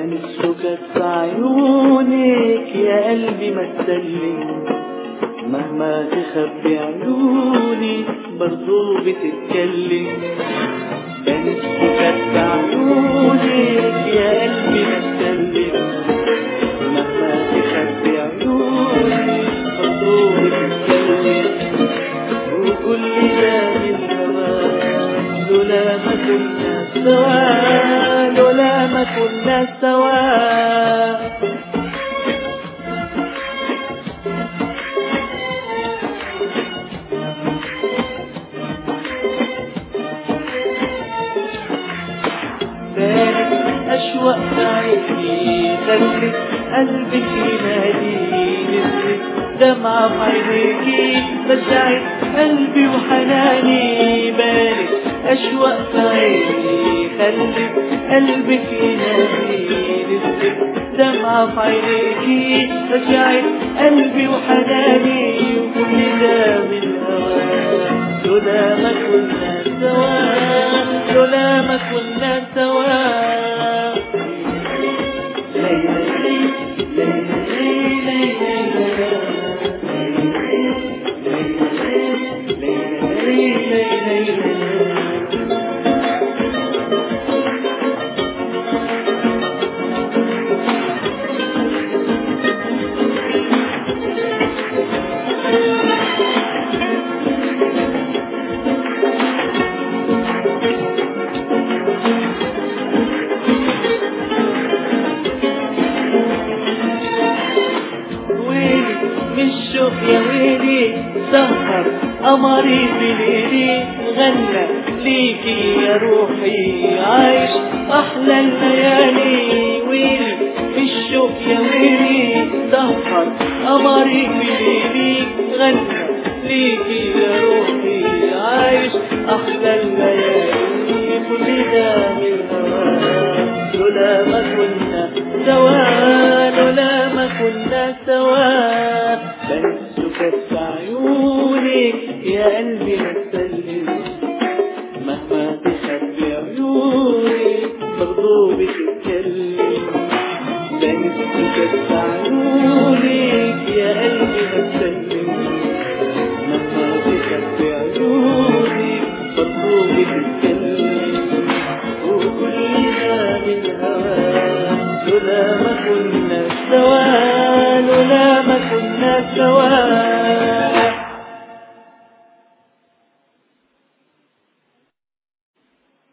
بنسلكك في عيونك يا قلبي ما تسلم مهما تخبي عيوني برضو بتتكلم بنسلكك في عيونك يا قلبي ما تسلم مهما تخبي عيوني برضو بتتكلم وكل ده من هواك لولا ما كنا سوا لولا ما كنا سوا بارك أشواق عيني خلت قلبك ينادي نزلت دمعة في عينيكي رجعت قلبي وحناني بارك أشواق عيني خلت قلبك ينادي نزلت دمعة في عينيكي رجعت قلبي وحناني وكل ده من هواك لولا ما كنا سوا لولا ما كنا سوا ويلي من الشوق يا ويلي سهر قمري في ليلي غنى ليكي يا روحي عايش احلى الليالي ويلي في الشوق يا ويلي سهر قمري في ليلي غنى ليكي يا روحي عايش احلى الليالي كل ده من هواك لولا ما كنا سوا لولا ما كنا سوا بنسك في عيونك يا قلبي ما تسلم مهما تخبي عيونك برضو بتتكلم بنسك في عيونك يا قلبي ما تسلم مهما تخبي عيونك برضو بتتكلم وكل ده من هواك لولا ما كنا سوا لولا ما كنا سوا